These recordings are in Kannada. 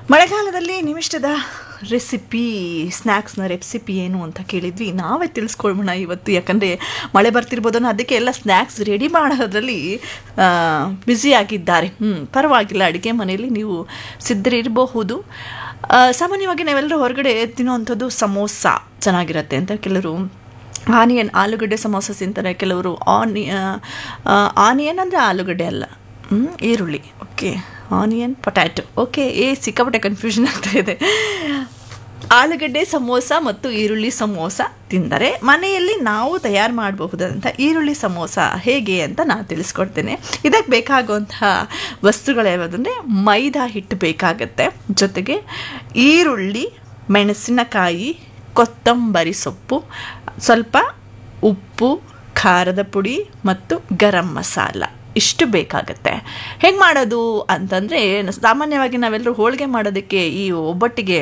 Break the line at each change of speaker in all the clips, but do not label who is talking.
ಮಳೆಗಾಲದಲ್ಲಿ ನಿಮಿಷ್ಟದ ರೆಸಿಪಿ ಸ್ನ್ಯಾಕ್ಸ್ನ ರೆಸಿಪಿ ಏನು ಅಂತ ಕೇಳಿದ್ವಿ ನಾವೇ ತಿಳಿಸ್ಕೊಳ್ಬೋಣ ಇವತ್ತು ಯಾಕಂದರೆ ಮಳೆ ಬರ್ತಿರ್ಬೋದು ಅನ್ನೋ ಅದಕ್ಕೆ ಎಲ್ಲ ಸ್ನ್ಯಾಕ್ಸ್ ರೆಡಿ ಮಾಡೋದ್ರಲ್ಲಿ ಬ್ಯುಸಿ ಆಗಿದ್ದಾರೆ ಹ್ಞೂ ಪರವಾಗಿಲ್ಲ ಅಡುಗೆ ಮನೆಯಲ್ಲಿ ನೀವು ಸಿದ್ಧರಿರಬಹುದು ಆ, ಸಾಮಾನ್ಯವಾಗಿ ನಾವೆಲ್ಲರೂ ಹೊರಗಡೆ ತಿನ್ನುವಂಥದ್ದು ಸಮೋಸ ಚೆನ್ನಾಗಿರುತ್ತೆ ಅಂತ ಕೆಲವರು ಆನಿಯನ್ ಆಲೂಗಡ್ಡೆ ಸಮೋಸ ತಿಂತಾರೆ ಕೆಲವರು ಆನಿ ಆನಿಯನ್ ಅಂದರೆ ಆಲೂಗಡ್ಡೆ ಅಲ್ಲ ಹ್ಮ್, ಈರುಳ್ಳಿ ಓಕೆ ಆನಿಯನ್ ಪೊಟ್ಯಾಟೊ ಓಕೆ ಏ ಸಿಕ್ಕಾಪಟ್ಟೆ ಕನ್ಫ್ಯೂಷನ್ ಆಗ್ತಾ ಇದೆ ಆಲೂಗಡ್ಡೆ ಸಮೋಸ ಮತ್ತು ಈರುಳ್ಳಿ ಸಮೋಸ ತಿಂದರೆ ಮನೆಯಲ್ಲಿ ನಾವು ತಯಾರು ಮಾಡಬಹುದಂಥ ಈರುಳ್ಳಿ ಸಮೋಸ ಹೇಗೆ ಅಂತ ನಾನು ತಿಳಿಸ್ಕೊಡ್ತೇನೆ ಇದಕ್ಕೆ ಬೇಕಾಗುವಂತಹ ವಸ್ತುಗಳು ಯಾವುದಂದರೆ ಮೈದಾ ಹಿಟ್ಟು ಬೇಕಾಗತ್ತೆ ಜೊತೆಗೆ ಈರುಳ್ಳಿ ಮೆಣಸಿನಕಾಯಿ ಕೊತ್ತಂಬರಿ ಸೊಪ್ಪು ಸ್ವಲ್ಪ ಉಪ್ಪು ಖಾರದ ಪುಡಿ ಮತ್ತು ಗರಂ ಮಸಾಲ ಇಷ್ಟು ಬೇಕಾಗತ್ತೆ ಹೆಂಗೆ ಮಾಡೋದು ಅಂತಂದರೆ ಸಾಮಾನ್ಯವಾಗಿ ನಾವೆಲ್ಲರೂ ಹೋಳಿಗೆ ಮಾಡೋದಕ್ಕೆ ಈ ಒಬ್ಬಟ್ಟಿಗೆ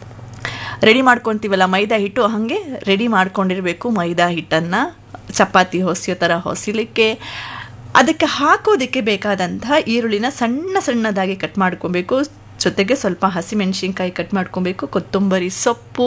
ರೆಡಿ ಮಾಡ್ಕೊತೀವಲ್ಲ ಮೈದಾ ಹಿಟ್ಟು ಹಾಗೆ ರೆಡಿ ಮಾಡ್ಕೊಂಡಿರಬೇಕು ಮೈದಾ ಹಿಟ್ಟನ್ನು ಚಪಾತಿ ಹೊಸಿಯೋ ಥರ ಹೊಸಿಲಿಕ್ಕೆ ಅದಕ್ಕೆ ಹಾಕೋದಕ್ಕೆ ಬೇಕಾದಂತಹ ಈರುಳ್ಳಿನ ಸಣ್ಣ ಸಣ್ಣದಾಗಿ ಕಟ್ ಮಾಡ್ಕೊಬೇಕು ಜೊತೆಗೆ ಸ್ವಲ್ಪ ಹಸಿಮೆಣಸಿನ್ಕಾಯಿ ಕಟ್ ಮಾಡ್ಕೊಬೇಕು ಕೊತ್ತಂಬರಿ ಸೊಪ್ಪು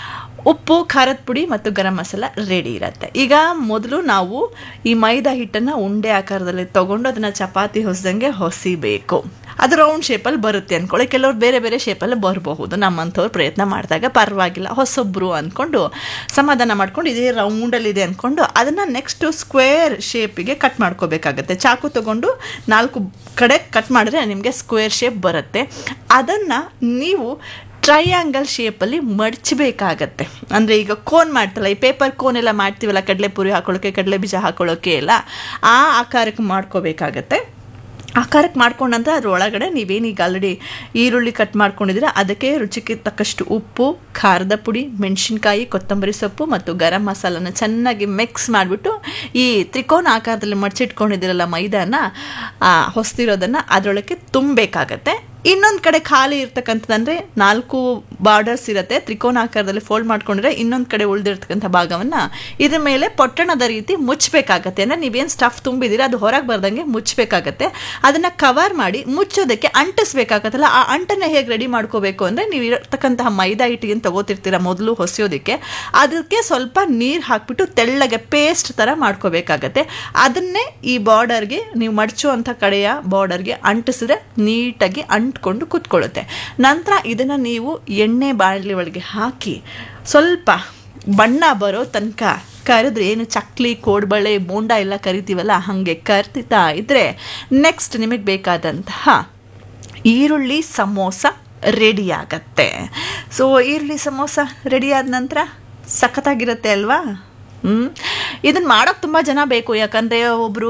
ಉಪ್ಪು ಖಾರದ ಪುಡಿ ಮತ್ತು ಗರಂ ಮಸಾಲ ರೆಡಿ ಇರುತ್ತೆ ಈಗ ಮೊದಲು ನಾವು ಈ ಮೈದಾ ಹಿಟ್ಟನ್ನು ಉಂಡೆ ಆಕಾರದಲ್ಲಿ ತಗೊಂಡು ಅದನ್ನು ಚಪಾತಿ ಹೊಸದಂಗೆ ಹೊಸಿಬೇಕು ಅದು ರೌಂಡ್ ಶೇಪಲ್ಲಿ ಬರುತ್ತೆ ಅಂದ್ಕೊಳ್ಳಿ ಕೆಲವ್ರು ಬೇರೆ ಬೇರೆ ಶೇಪಲ್ಲಿ ಬರಬಹುದು ನಮ್ಮಂಥವ್ರು ಪ್ರಯತ್ನ ಮಾಡಿದಾಗ ಪರವಾಗಿಲ್ಲ ಹೊಸೊಬ್ಬರು ಅಂದ್ಕೊಂಡು ಸಮಾಧಾನ ಮಾಡ್ಕೊಂಡು ಇದೇ ರೌಂಡಲ್ಲಿದೆ ಅಂದ್ಕೊಂಡು ಅದನ್ನು ನೆಕ್ಸ್ಟು ಸ್ಕ್ವೇರ್ ಶೇಪಿಗೆ ಕಟ್ ಮಾಡ್ಕೋಬೇಕಾಗತ್ತೆ ಚಾಕು ತಗೊಂಡು ನಾಲ್ಕು ಕಡೆ ಕಟ್ ಮಾಡಿದ್ರೆ ನಿಮಗೆ ಸ್ಕ್ವೇರ್ ಶೇಪ್ ಬರುತ್ತೆ ಅದನ್ನು ನೀವು ಟ್ರಯಾಂಗಲ್ ಶೇಪಲ್ಲಿ ಮಡಚಬೇಕಾಗತ್ತೆ ಅಂದರೆ ಈಗ ಕೋನ್ ಮಾಡ್ತಲ್ಲ ಈ ಪೇಪರ್ ಕೋನ್ ಎಲ್ಲ ಮಾಡ್ತೀವಲ್ಲ ಕಡಲೆ ಪುರಿ ಹಾಕೊಳ್ಳೋಕೆ ಕಡಲೆ ಬೀಜ ಹಾಕೊಳ್ಳೋಕೆ ಎಲ್ಲ ಆ ಆಕಾರಕ್ಕೆ ಮಾಡ್ಕೋಬೇಕಾಗತ್ತೆ ಆಕಾರಕ್ಕೆ ಮಾಡ್ಕೊಂಡ ನಂತರ ಅದ್ರ ಒಳಗಡೆ ನೀವೇನೀಗ ಆಲ್ರೆಡಿ ಈರುಳ್ಳಿ ಕಟ್ ಮಾಡ್ಕೊಂಡಿದ್ರೆ ಅದಕ್ಕೆ ರುಚಿಗೆ ತಕ್ಕಷ್ಟು ಉಪ್ಪು ಖಾರದ ಪುಡಿ ಮೆಣಸಿನ್ಕಾಯಿ ಕೊತ್ತಂಬರಿ ಸೊಪ್ಪು ಮತ್ತು ಗರಂ ಮಸಾಲನ ಚೆನ್ನಾಗಿ ಮಿಕ್ಸ್ ಮಾಡಿಬಿಟ್ಟು ಈ ತ್ರಿಕೋನ ಆಕಾರದಲ್ಲಿ ಮಡಚಿಟ್ಕೊಂಡಿದ್ದೀರಲ್ಲ ಮೈದಾನ ಹೊಸ್ತಿರೋದನ್ನು ಅದರೊಳಗೆ ತುಂಬಬೇಕಾಗತ್ತೆ ಇನ್ನೊಂದು ಕಡೆ ಖಾಲಿ ಇರ್ತಕ್ಕಂಥದ್ದಂದರೆ ನಾಲ್ಕು ಬಾರ್ಡರ್ಸ್ ಇರುತ್ತೆ ತ್ರಿಕೋನ ಆಕಾರದಲ್ಲಿ ಫೋಲ್ಡ್ ಮಾಡ್ಕೊಂಡಿದ್ರೆ ಇನ್ನೊಂದು ಕಡೆ ಉಳಿದಿರ್ತಕ್ಕಂಥ ಭಾಗವನ್ನು ಇದ್ರ ಮೇಲೆ ಪೊಟ್ಟಣದ ರೀತಿ ಮುಚ್ಚಬೇಕಾಗತ್ತೆ ಅಂದರೆ ನೀವೇನು ಸ್ಟಫ್ ತುಂಬಿದ್ದೀರಾ ಅದು ಹೊರಗೆ ಬರ್ದಂಗೆ ಮುಚ್ಚಬೇಕಾಗತ್ತೆ ಅದನ್ನು ಕವರ್ ಮಾಡಿ ಮುಚ್ಚೋದಕ್ಕೆ ಅಂಟಿಸ್ಬೇಕಾಗತ್ತಲ್ಲ ಆ ಅಂಟನ್ನು ಹೇಗೆ ರೆಡಿ ಮಾಡ್ಕೋಬೇಕು ಅಂದರೆ ನೀವು ಇರತಕ್ಕಂತಹ ಮೈದಾ ಹಿಟ್ಟಿಗೆ ತಗೋತಿರ್ತೀರ ಮೊದಲು ಹೊಸೆಯೋದಕ್ಕೆ ಅದಕ್ಕೆ ಸ್ವಲ್ಪ ನೀರು ಹಾಕ್ಬಿಟ್ಟು ತೆಳ್ಳಗೆ ಪೇಸ್ಟ್ ಥರ ಮಾಡ್ಕೋಬೇಕಾಗತ್ತೆ ಅದನ್ನೇ ಈ ಬಾರ್ಡರ್ಗೆ ನೀವು ಮಡಚುವಂಥ ಕಡೆಯ ಬಾರ್ಡರ್ಗೆ ಅಂಟಿಸಿದ್ರೆ ನೀಟಾಗಿ ಅಂಟ್ಕೊಂಡು ಕೂತ್ಕೊಳ್ಳುತ್ತೆ ನಂತರ ಇದನ್ನು ನೀವು ಎಣ್ಣೆ ಬಾಣಲಿ ಒಳಗೆ ಹಾಕಿ ಸ್ವಲ್ಪ ಬಣ್ಣ ಬರೋ ತನಕ ಕರೆದ್ರೆ ಏನು ಚಕ್ಲಿ ಕೋಡ್ಬಳೆ ಬೋಂಡ ಎಲ್ಲ ಕರಿತೀವಲ್ಲ ಹಾಗೆ ಕರ್ತಿತಾ ಇದ್ದರೆ ನೆಕ್ಸ್ಟ್ ನಿಮಗೆ ಬೇಕಾದಂತಹ ಈರುಳ್ಳಿ ಸಮೋಸ ರೆಡಿ ಆಗತ್ತೆ ಸೊ ಈರುಳ್ಳಿ ಸಮೋಸ ರೆಡಿ ಆದ ನಂತರ ಸಖತ್ತಾಗಿರುತ್ತೆ ಅಲ್ವಾ ಹ್ಞೂ ಇದನ್ನು ಮಾಡೋಕ್ಕೆ ತುಂಬ ಜನ ಬೇಕು ಯಾಕಂದರೆ ಒಬ್ಬರು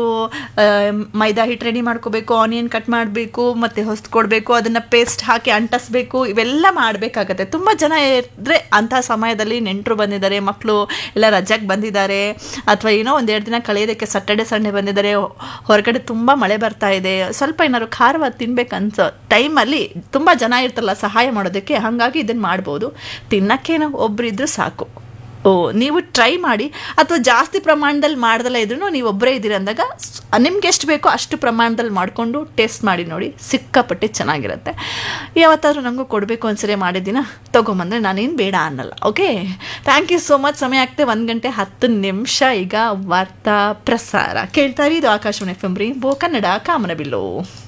ಮೈದಾ ಹಿಟ್ಟು ರೆಡಿ ಮಾಡ್ಕೋಬೇಕು ಆನಿಯನ್ ಕಟ್ ಮಾಡಬೇಕು ಮತ್ತು ಹೊಸ್ತು ಕೊಡಬೇಕು ಅದನ್ನು ಪೇಸ್ಟ್ ಹಾಕಿ ಅಂಟಿಸ್ಬೇಕು ಇವೆಲ್ಲ ಮಾಡಬೇಕಾಗತ್ತೆ ತುಂಬ ಜನ ಇದ್ದರೆ ಅಂಥ ಸಮಯದಲ್ಲಿ ನೆಂಟರು ಬಂದಿದ್ದಾರೆ ಮಕ್ಕಳು ಎಲ್ಲ ರಜಕ್ಕೆ ಬಂದಿದ್ದಾರೆ ಅಥವಾ ಏನೋ ಒಂದೆರಡು ದಿನ ಕಳೆಯೋದಕ್ಕೆ ಸಟರ್ಡೆ ಸಂಡೇ ಬಂದಿದ್ದಾರೆ ಹೊರಗಡೆ ತುಂಬ ಮಳೆ ಬರ್ತಾ ಇದೆ ಸ್ವಲ್ಪ ಏನಾದ್ರು ಖಾರವಾಗಿ ತಿನ್ಬೇಕಂತ ಟೈಮಲ್ಲಿ ತುಂಬ ಜನ ಇರ್ತಲ್ಲ ಸಹಾಯ ಮಾಡೋದಕ್ಕೆ ಹಾಗಾಗಿ ಇದನ್ನು ಮಾಡ್ಬೋದು ತಿನ್ನೋಕ್ಕೇನೋ ಒಬ್ಬರಿದ್ದರೂ ಸಾಕು ಓ ನೀವು ಟ್ರೈ ಮಾಡಿ ಅಥವಾ ಜಾಸ್ತಿ ಪ್ರಮಾಣದಲ್ಲಿ ಮಾಡ್ದಲ್ಲ ಇದ್ರೂ ನೀವು ಒಬ್ಬರೇ ಇದ್ದೀರಿ ಅಂದಾಗ ನಿಮ್ಗೆ ಎಷ್ಟು ಬೇಕೋ ಅಷ್ಟು ಪ್ರಮಾಣದಲ್ಲಿ ಮಾಡಿಕೊಂಡು ಟೇಸ್ಟ್ ಮಾಡಿ ನೋಡಿ ಸಿಕ್ಕಾಪಟ್ಟೆ ಚೆನ್ನಾಗಿರುತ್ತೆ ಯಾವತ್ತಾದ್ರೂ ನನಗೂ ಕೊಡಬೇಕು ಅನ್ಸರಿ ಮಾಡಿದ್ದೀನ ತೊಗೊಂಬಂದರೆ ನಾನೇನು ಬೇಡ ಅನ್ನಲ್ಲ okay thank you so much ಸಮಯ ಆಗ್ತದೆ ಒಂದು ಗಂಟೆ ಹತ್ತು ನಿಮಿಷ ಈಗ ವಾರ್ತಾ ಪ್ರಸಾರ ಕೇಳ್ತಾ ಇರಿ ಇದು ಆಕಾಶವಾಣಿ ಎಫ್ ಎಂ ರೀ ಬೋ ಕನ್ನಡ ಕಾಮನಬಿಲ್ಲು